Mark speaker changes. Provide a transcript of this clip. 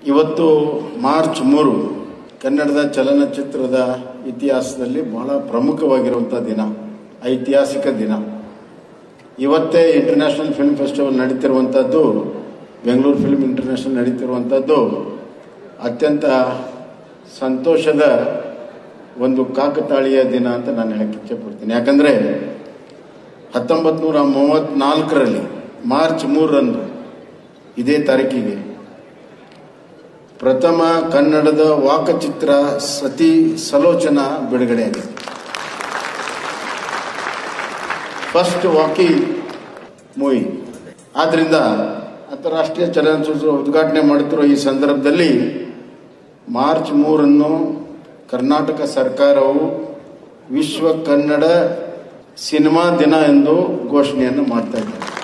Speaker 1: ಇವತ್ತು ಮಾರ್ಚ್ ಮೂರು ಕನ್ನಡದ ಚಲನಚಿತ್ರದ ಇತಿಹಾಸದಲ್ಲಿ ಬಹಳ ಪ್ರಮುಖವಾಗಿರುವಂಥ ದಿನ ಐತಿಹಾಸಿಕ ದಿನ ಇವತ್ತೇ ಇಂಟರ್ನ್ಯಾಷನಲ್ ಫಿಲ್ಮ್ ಫೆಸ್ಟಿವಲ್ ನಡೀತಿರುವಂಥದ್ದು ಬೆಂಗಳೂರು ಫಿಲ್ಮ್ ಇಂಟರ್ನ್ಯಾಷನಲ್ ನಡೀತಿರುವಂಥದ್ದು ಅತ್ಯಂತ ಸಂತೋಷದ ಒಂದು ಕಾಕತಾಳೀಯ ದಿನ ಅಂತ ನಾನು ಹೇಳಕ್ಕೆ ಇಚ್ಛೆಪಡ್ತೀನಿ ಯಾಕಂದರೆ ಹತ್ತೊಂಬತ್ತು ನೂರ ಮೂವತ್ತ್ನಾಲ್ಕರಲ್ಲಿ ಮಾರ್ಚ್ ಮೂರರಂದು ಇದೇ ತಾರೀಕಿಗೆ ಪ್ರಥಮ ಕನ್ನಡದ ವಾಕಚಿತ್ರ ಸತಿ ಸಲೋಚನ ಬಿಡುಗಡೆಯಾಗಿದೆ ಫಸ್ಟ್ ವಾಕಿ ಮೂವಿ ಆದ್ದರಿಂದ ಅಂತಾರಾಷ್ಟ್ರೀಯ ಚಲನಚಿತ್ರ ಉದ್ಘಾಟನೆ ಮಾಡುತ್ತಿರುವ ಈ ಸಂದರ್ಭದಲ್ಲಿ ಮಾರ್ಚ್ ಮೂರನ್ನು ಕರ್ನಾಟಕ ಸರ್ಕಾರವು ವಿಶ್ವ ಕನ್ನಡ ಸಿನಿಮಾ ದಿನ ಎಂದು ಘೋಷಣೆಯನ್ನು ಮಾಡ್ತಾ ಇದ್ದಾರೆ